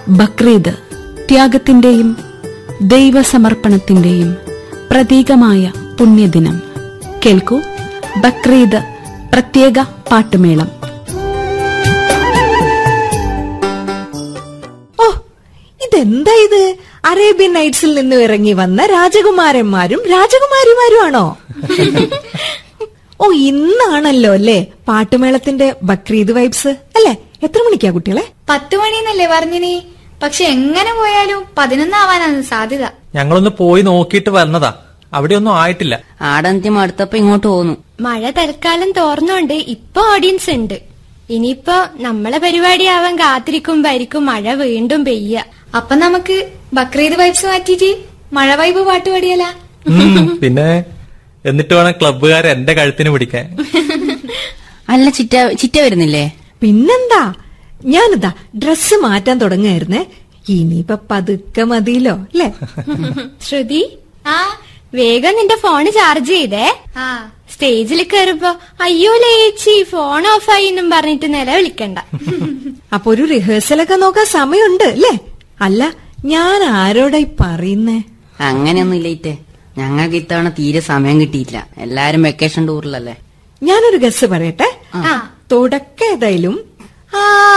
ബക്രീദ് ത്യാഗത്തിന്റെയും ദൈവസമർപ്പണത്തിന്റെയും പ്രതീകമായ പുണ്യദിനം കേൾക്കൂ ബക്രീദ് പ്രത്യേക പാട്ടുമേളം ഓ ഇതെന്താ ഇത് അറേബ്യൻ നൈറ്റ്സിൽ നിന്ന് ഇറങ്ങി വന്ന രാജകുമാരന്മാരും രാജകുമാരിമാരുമാണോ ഓ ഇന്നാണല്ലോ അല്ലേ പാട്ടുമേളത്തിന്റെ ബക്രീദ് വൈബ്സ് അല്ലേ എത്ര മണിക്കാ കുട്ടികളെ പത്ത് മണിന്നല്ലേ പറഞ്ഞിനി പക്ഷെ എങ്ങനെ പോയാലും പതിനൊന്നാവാനാണ് സാധ്യത ഞങ്ങളൊന്ന് പോയി നോക്കിയിട്ട് വരണതാ അവിടെ ഒന്നും ആയിട്ടില്ല ആടന്ത്യം അടുത്തപ്പോ ഇങ്ങോട്ട് പോന്നു മഴ തൽക്കാലം തോർന്നോണ്ട് ഇപ്പൊ ഓഡിയൻസ് ഉണ്ട് ഇനിയിപ്പോ നമ്മളെ പരിപാടി ആവാൻ കാത്തിരിക്കുമ്പായിരിക്കും മഴ വീണ്ടും പെയ്യ അപ്പൊ നമുക്ക് ബക്രീദ് വൈബ്സ് മാറ്റിയിട്ട് മഴ വൈബ് പാട്ട് പാടിയല്ല ഉം, പിന്നെ എന്നിട്ട് വേണം ക്ലബ്ബുകാരെ എന്റെ കഴുത്തിന് പിടിക്കാൻ അല്ല ചിറ്റ ചിറ്റ വരുന്നില്ലേ പിന്നെന്താ ഞാനിതാ ഡ്രസ്സ് മാറ്റാൻ തുടങ്ങായിരുന്നേ ഇനിയിപ്പൊ പതുക്കെ മതിയല്ലോ അല്ലേ ശ്രുതി ആ വേഗം നിന്റെ ഫോണ് ചാർജ് ചെയ്തേ ആ സ്റ്റേജിൽ കയറുമ്പോ അയ്യോ ലേച്ചി ഫോൺ ഓഫായി എന്നും പറഞ്ഞിട്ട് നില വിളിക്കണ്ട അപ്പൊ ഒരു റിഹേഴ്സലൊക്കെ നോക്കാൻ സമയമുണ്ട് അല്ലേ അല്ല ഞാൻ ആരോടായി പറയുന്നേ അങ്ങനെയൊന്നും ഇല്ലേറ്റേ ഞങ്ങൾക്ക് ഇത്തവണ തീരെ സമയം കിട്ടിയില്ല എല്ലാരും വെക്കേഷൻ ടൂറിലല്ലേ ഞാനൊരു ഗസ് പറയട്ടെ തുടക്കം ഏതായാലും ആ